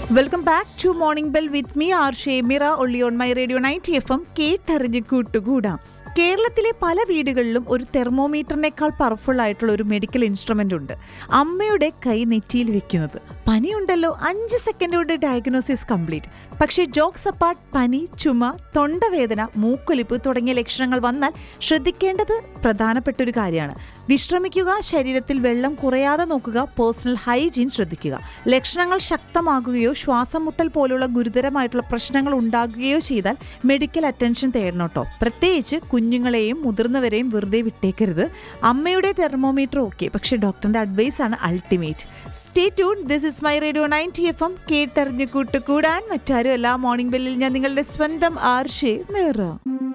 welcome back to morning bell with me R Shemira only on my radio ninety F M കേട്ടറിഞ്ഞ് കൂട്ടുകൂടാം കേരളത്തിലെ പല വീടുകളിലും ഒരു തെർമോമീറ്ററിനേക്കാൾ പവർഫുൾ ആയിട്ടുള്ള ഒരു മെഡിക്കൽ ഇൻസ്ട്രുമെന്റ് ഉണ്ട് അമ്മയുടെ കൈ നെറ്റിയിൽ വെക്കുന്നത് പനിയുണ്ടല്ലോ അഞ്ച് സെക്കൻഡ് കൊണ്ട് ഡയഗ്നോസിസ് കംപ്ലീറ്റ് പക്ഷേ ജോക്സ് അപ്പാർട്ട് പനി ചുമ തൊണ്ടവേദന മൂക്കൊലിപ്പ് തുടങ്ങിയ ലക്ഷണങ്ങൾ വന്നാൽ ശ്രദ്ധിക്കേണ്ടത് പ്രധാനപ്പെട്ട ഒരു കാര്യമാണ് വിശ്രമിക്കുക ശരീരത്തിൽ വെള്ളം കുറയാതെ നോക്കുക പേഴ്സണൽ ഹൈജീൻ ശ്രദ്ധിക്കുക ലക്ഷണങ്ങൾ ശക്തമാകുകയോ ശ്വാസം മുട്ടൽ പോലുള്ള ഗുരുതരമായിട്ടുള്ള പ്രശ്നങ്ങൾ ഉണ്ടാകുകയോ ചെയ്താൽ മെഡിക്കൽ അറ്റൻഷൻ തേടണം കേട്ടോ പ്രത്യേകിച്ച് കുഞ്ഞുങ്ങളെയും മുതിർന്നവരെയും വെറുതെ വിട്ടേക്കരുത് അമ്മയുടെ തെർമോമീറ്റർ ഓക്കെ പക്ഷെ ഡോക്ടറിന്റെ അഡ്വൈസ് ആണ് ultimate stay tune this is my radio ninety F M കേട്ടറിഞ്ഞ് കൂട്ടുകൂടാൻ മറ്റാരും എല്ലാ മോർണിംഗ് ബെല്ലിൽ ഞാൻ നിങ്ങളുടെ സ്വന്തം ആർഷേ മേറ